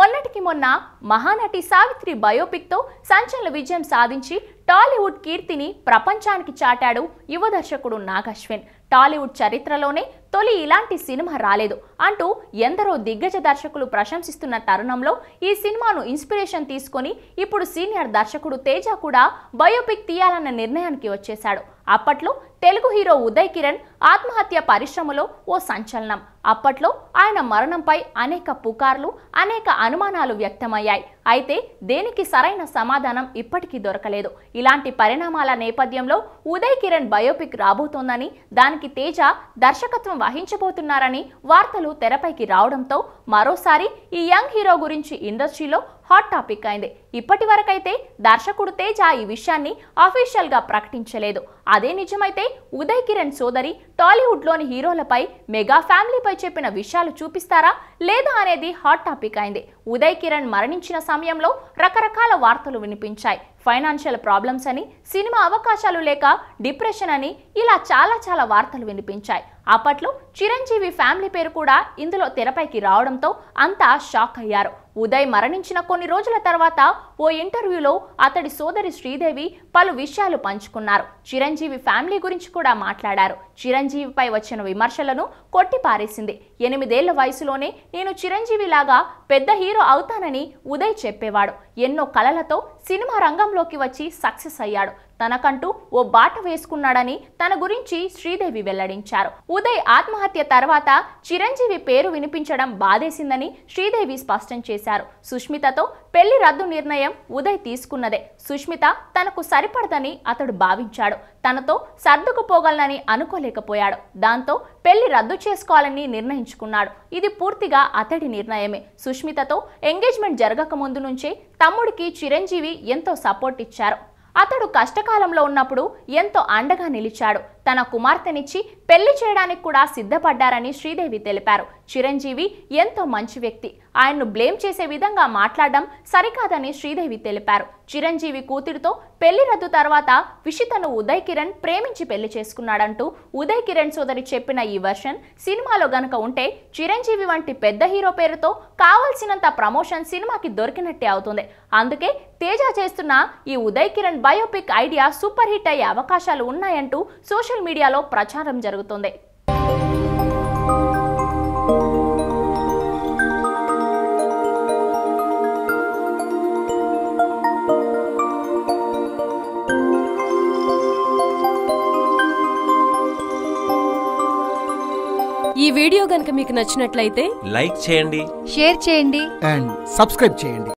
మొన్నటికి మొన్న మహానటి సావిత్రి బయోపిక్తో సంచలన విజయం సాధించి టాలీవుడ్ కీర్తిని ప్రపంచానికి చాటాడు యువ దర్శకుడు నాగశ్విన్ టాలీవుడ్ చరిత్రలోనే తొలి ఇలాంటి సినిమా రాలేదు అంటూ ఎందరో దిగ్గజ దర్శకులు ప్రశంసిస్తున్న తరుణంలో ఈ సినిమాను ఇన్స్పిరేషన్ తీసుకొని ఇప్పుడు సీనియర్ దర్శకుడు తేజ కూడా బయోపిక్ తీయాలన్న నిర్ణయానికి వచ్చేశాడు అప్పట్లో తెలుగు హీరో ఉదయ్ కిరణ్ ఆత్మహత్య పరిశ్రమలో ఓ సంచలనం అప్పట్లో ఆయన మరణంపై అనేక పుకార్లు అనేక అనుమానాలు వ్యక్తమయ్యాయి అయితే దేనికి సరైన సమాధానం ఇప్పటికీ దొరకలేదు ఇలాంటి పరిణామాల నేపథ్యంలో ఉదయ్ కిరణ్ బయోపిక్ రాబోతోందని దానికి తేజ దర్శకత్వం వహించబోతున్నారని వార్తలు తెరపైకి రావడంతో మరోసారి ఈ యంగ్ హీరో గురించి ఇండస్ట్రీలో హాట్ టాపిక్ అయింది ఇప్పటి వరకైతే దర్శకుడు తేజ ఈ విషయాన్ని అఫీషియల్ గా ప్రకటించలేదు అదే నిజమైతే ఉదయ్ కిరణ్ సోదరి టాలీవుడ్లోని హీరోలపై మెగా ఫ్యామిలీపై చెప్పిన విషయాలు చూపిస్తారా లేదా అనేది హాట్ టాపిక్ అయింది ఉదయ్ కిరణ్ మరణించిన సమయంలో రకరకాల వార్తలు వినిపించాయి ఫైనాన్షియల్ ప్రాబ్లమ్స్ అని సినిమా అవకాశాలు లేక డిప్రెషన్ అని ఇలా చాలా చాలా వార్తలు వినిపించాయి అప్పట్లో చిరంజీవి ఫ్యామిలీ పేరు కూడా ఇందులో తెరపైకి రావడంతో అంతా షాక్ అయ్యారు ఉదయ్ మరణించిన కొన్ని రోజుల తర్వాత ఓ ఇంటర్వ్యూలో అతడి సోదరి శ్రీదేవి పలు విషయాలు పంచుకున్నారు చిరంజీవి ఫ్యామిలీ గురించి కూడా మాట్లాడారు చిరంజీవిపై వచ్చిన విమర్శలను కొట్టిపారేసింది ఎనిమిదేళ్ల వయసులోనే నేను చిరంజీవి లాగా పెద్ద హీరో అవుతానని ఉదయ్ చెప్పేవాడు ఎన్నో కలలతో సినిమా రంగంలోకి వచ్చి సక్సెస్ అయ్యాడు తనకంటూ ఓ బాట వేసుకున్నాడని తన గురించి శ్రీదేవి వెల్లడించారు ఉదయ్ ఆత్మహత్య తర్వాత చిరంజీవి పేరు వినిపించడం బాధేసిందని శ్రీదేవి స్పష్టం చేశారు సుష్మితతో పెళ్లి రద్దు నిర్ణయం ఉదయ్ తీసుకున్నదే సుష్మిత తనకు సరిపడదని అతడు భావించాడు తనతో సర్దుకుపోగలనని అనుకోలేకపోయాడు దాంతో పెళ్లి రద్దు చేసుకోవాలని నిర్ణయించుకున్నాడు ఇది పూర్తిగా అతడి నిర్ణయమే సుష్మితతో ఎంగేజ్మెంట్ జరగక ముందు నుంచే తమ్ముడికి చిరంజీవి ఎంతో సపోర్ట్ ఇచ్చారు అతడు కష్టకాలంలో ఉన్నప్పుడు ఎంతో అండగా నిలిచాడు తన కుమార్తెనిచ్చి పెళ్లి చేయడానికి కూడా సిద్ధపడ్డారని శ్రీదేవి తెలిపారు చిరంజీవి ఎంతో మంచి వ్యక్తి ఆయన్ను బ్లేమ్ చేసే విధంగా మాట్లాడడం సరికాదని శ్రీదేవి తెలిపారు చిరంజీవి కూతురితో పెళ్లి రద్దు తర్వాత విషితను ఉదయ్ కిరణ్ ప్రేమించి పెళ్లి చేసుకున్నాడంటూ ఉదయ్ కిరణ్ సోదరి చెప్పిన ఈ వర్షన్ సినిమాలో గనక ఉంటే చిరంజీవి వంటి పెద్ద హీరో పేరుతో కావలసినంత ప్రమోషన్ సినిమాకి దొరికినట్టే అవుతుంది అందుకే తేజ చేస్తున్న ఈ Uday Kiran biopic idea super hit అయ్యే అవకాశాలు ఉన్నాయంటూ సోషల్ మీడియాలో ప్రచారం జరుగుతుంది ఈ వీడియో గనుక మీకు నచ్చినట్లయితే లైక్ చేయండి షేర్ చేయండి అండ్ సబ్స్క్రైబ్ చేయండి